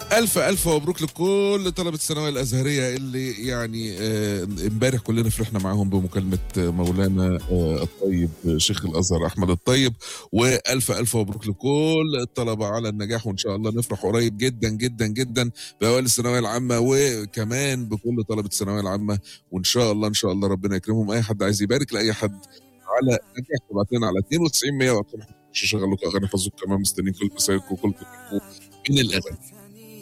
ألف ألف مبروك لكل طلبة الثانوية الأزهرية اللي يعني آه، امبارح كلنا فرحنا معاهم بمكالمة آه، مولانا آه، الطيب آه، شيخ الأزهر أحمد الطيب وألف ألف مبروك لكل الطلبة على النجاح وإن شاء الله نفرح قريب جدا جدا جدا بأوائل الثانوية العامة وكمان بكل طلبة الثانوية العامة وإن شاء الله إن شاء الله ربنا يكرمهم أي حد عايز يبارك لأي حد على نجاح تبعت لنا على 92 100 وأرقام شغل لكم أغاني حظكم كمان مستنيين كل رسائلكم وكل تليفونكم من الأغاني